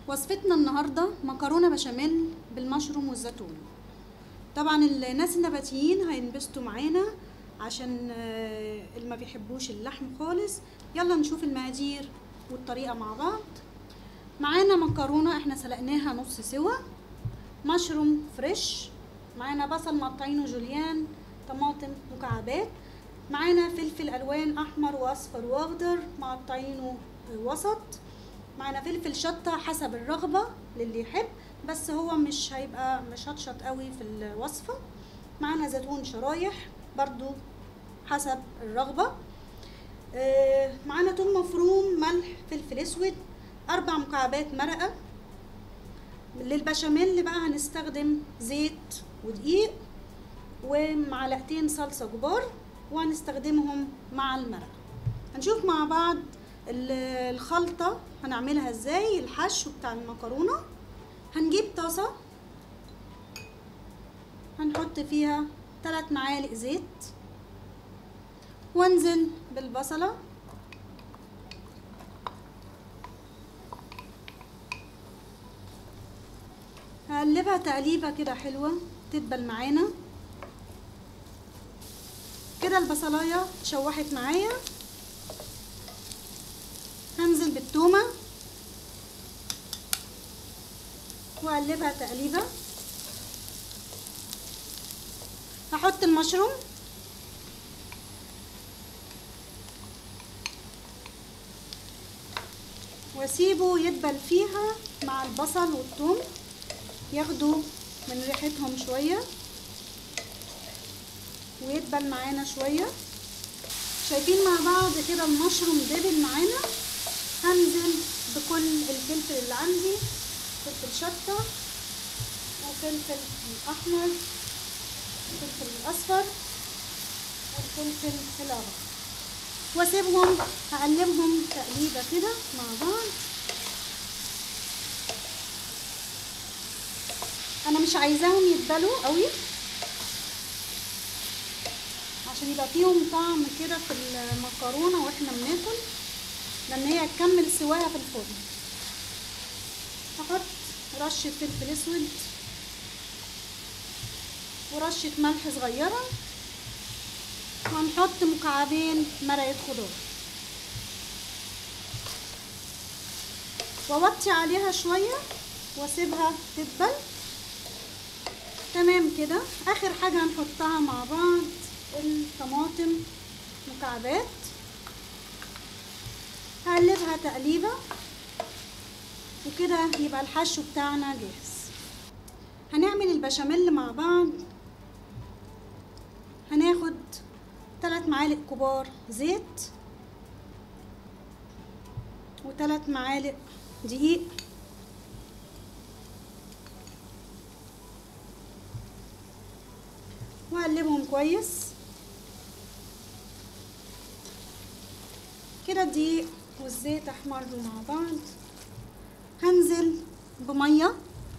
وصفتنا النهارده مكرونه بشاميل بالمشروم والزيتون طبعا الناس النباتيين هينبسطوا معانا عشان آه، اللي ما بيحبوش اللحم خالص يلا نشوف المقادير والطريقه مع بعض معانا مكرونه احنا سلقناها نص سوا مشروم فريش معانا بصل مقطعينه جوليان طماطم مكعبات معانا فلفل الوان احمر واصفر واخضر مقطعينه وسط معانا فلفل شطه حسب الرغبه للي يحب بس هو مش هيبقى مش هتشط قوي في الوصفه معانا زيتون شرايح برضو حسب الرغبه آه، معانا توم مفروم ملح فلفل اسود اربع مكعبات مرقه للبشاميل بقى هنستخدم زيت ودقيق ومعلقتين صلصه كبار وهنستخدمهم مع المرقه هنشوف مع بعض ال- الخلطه هنعملها ازاي الحشو بتاع المكرونه هنجيب طاسه هنحط فيها 3 معالق زيت وانزل بالبصله هقلبها تقليبه كده حلوه تدبل معانا كده البصلايه اتشوحت معايا هنزل بالتومه واقلبها تقليبه هحط المشروم واسيبه يدبل فيها مع البصل والثوم ياخدوا من ريحتهم شويه ويدبل معانا شويه شايفين مع بعض كده المشروم دبل معانا هنزل بكل الفلفل اللي عندي فلفل شطه وفلفل احمر الفلفل الاصفر والفلفل الاخضر واسيبهم هقلبهم تقليبه كده مع بعض انا مش عايزاهم يتبلوا قوي عشان يبقى فيهم طعم كده في المكرونه واحنا بناكل لان هي هتكمل سواها في الفرن هحط رشه فلفل اسود ورشه ملح صغيره وهنحط مكعبين مرقه خضار واوطي عليها شويه واسيبها تدبل تمام كده اخر حاجه هنحطها مع بعض الطماطم مكعبات هقلبها تقليبه وكده يبقى الحشو بتاعنا جاهز هنعمل البشاميل مع بعض هناخد ثلاث معالق كبار زيت وثلاث معالق دقيق واقلبهم كويس كده الدقيق والزيت احمروا مع بعض هنزل بميه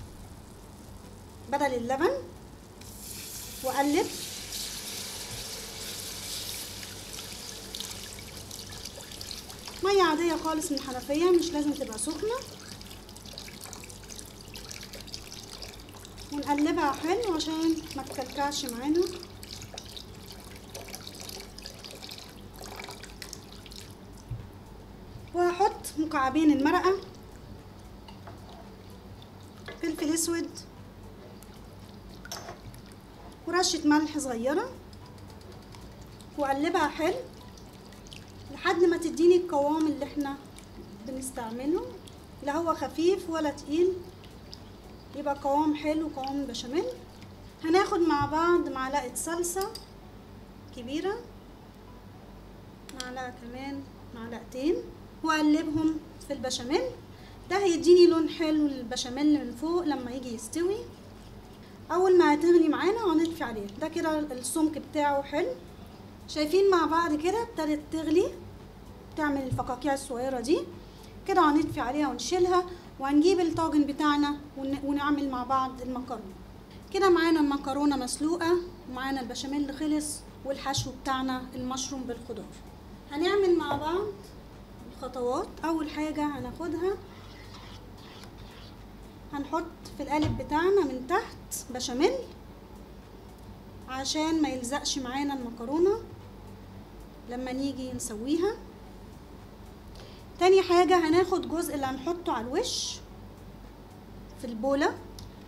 بدل اللبن واقلب ميه عاديه خالص من الحنفيه مش لازم تبقى سخنه ونقلبها حلو عشان ما تكلكعش معانا وهحط مكعبين المرقه فلفل اسود ورشه ملح صغيره واقلبها حلو لحد ما تديني القوام اللي احنا بنستعمله لا هو خفيف ولا تقيل يبقى قوام حلو قوام بشاميل هناخد مع بعض معلقة صلصة كبيرة معلقة كمان معلقتين واقلبهم في البشاميل ده هيديني لون حلو للبشاميل من فوق لما يجي يستوي اول ما هتغلي معانا هنطفي عليه ده كده السمك بتاعه حلو شايفين مع بعض كده ابتدت تغلي تعمل الفقاقيع الصغيره دي كده هنطفي عليها ونشيلها وهنجيب الطاجن بتاعنا ون- ونعمل مع بعض المكرونه كده معانا المكرونه مسلوقه ومعانا البشاميل خلص والحشو بتاعنا المشروم بالخضار هنعمل مع بعض الخطوات اول حاجه هناخدها هنحط في القالب بتاعنا من تحت بشاميل عشان ما يلزقش معانا المكرونه لما نيجي نسويها تاني حاجة هناخد جزء اللي هنحطه على الوش في البولة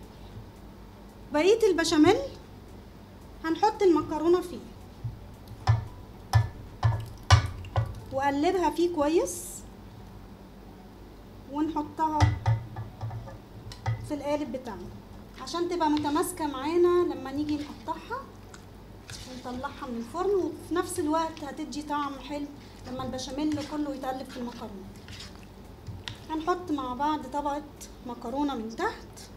بقية البشاميل هنحط المكرونة فيه وقلبها فيه كويس ونحطها في القالب بتاعنا عشان تبقى متماسكة معانا لما نيجي نقطعها ونطلعها من الفرن وفي نفس الوقت هتدي طعم حلو لما البشاميل كله يتقلب في المكرونة هنحط مع بعض طبقة مكرونة من تحت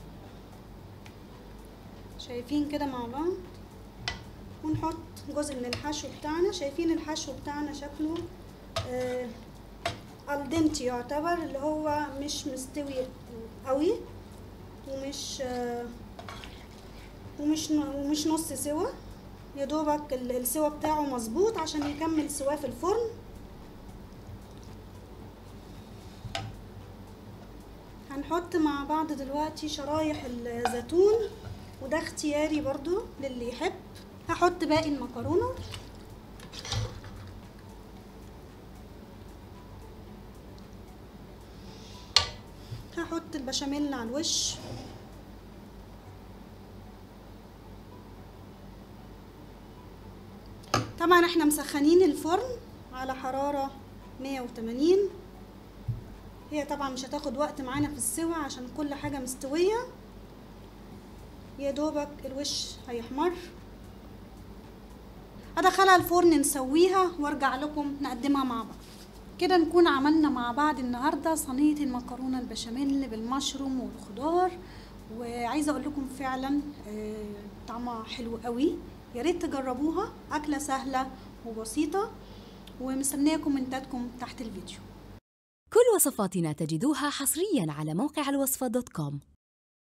شايفين كده مع بعض ونحط جزء من الحشو بتاعنا شايفين الحشو بتاعنا شكله آه الدنتي يعتبر اللي هو مش مستوي قوي ومش آه ومش ومش نص سوا يا دوبك السوا بتاعه مظبوط عشان يكمل سواه في الفرن هنحط مع بعض دلوقتي شرايح الزيتون وده اختياري برضو للي يحب هحط باقي المكرونه هحط البشاميل على الوش طبعا احنا مسخنين الفرن على حرارة 180 هي طبعا مش هتاخد وقت معانا في السوا عشان كل حاجة مستوية يا دوبك الوش هيحمر ادخلها الفرن نسويها وارجع لكم نقدمها مع بعض كده نكون عملنا مع بعض النهارده صينيه المكرونه البشاميل بالمشروم والخضار وعايزه اقول لكم فعلا طعمها حلو قوي يا ريت تجربوها اكله سهله وبسيطه ومستنيه كومنتاتكم تحت الفيديو كل وصفاتنا تجدوها حصريا على موقع الوصفة دوت كوم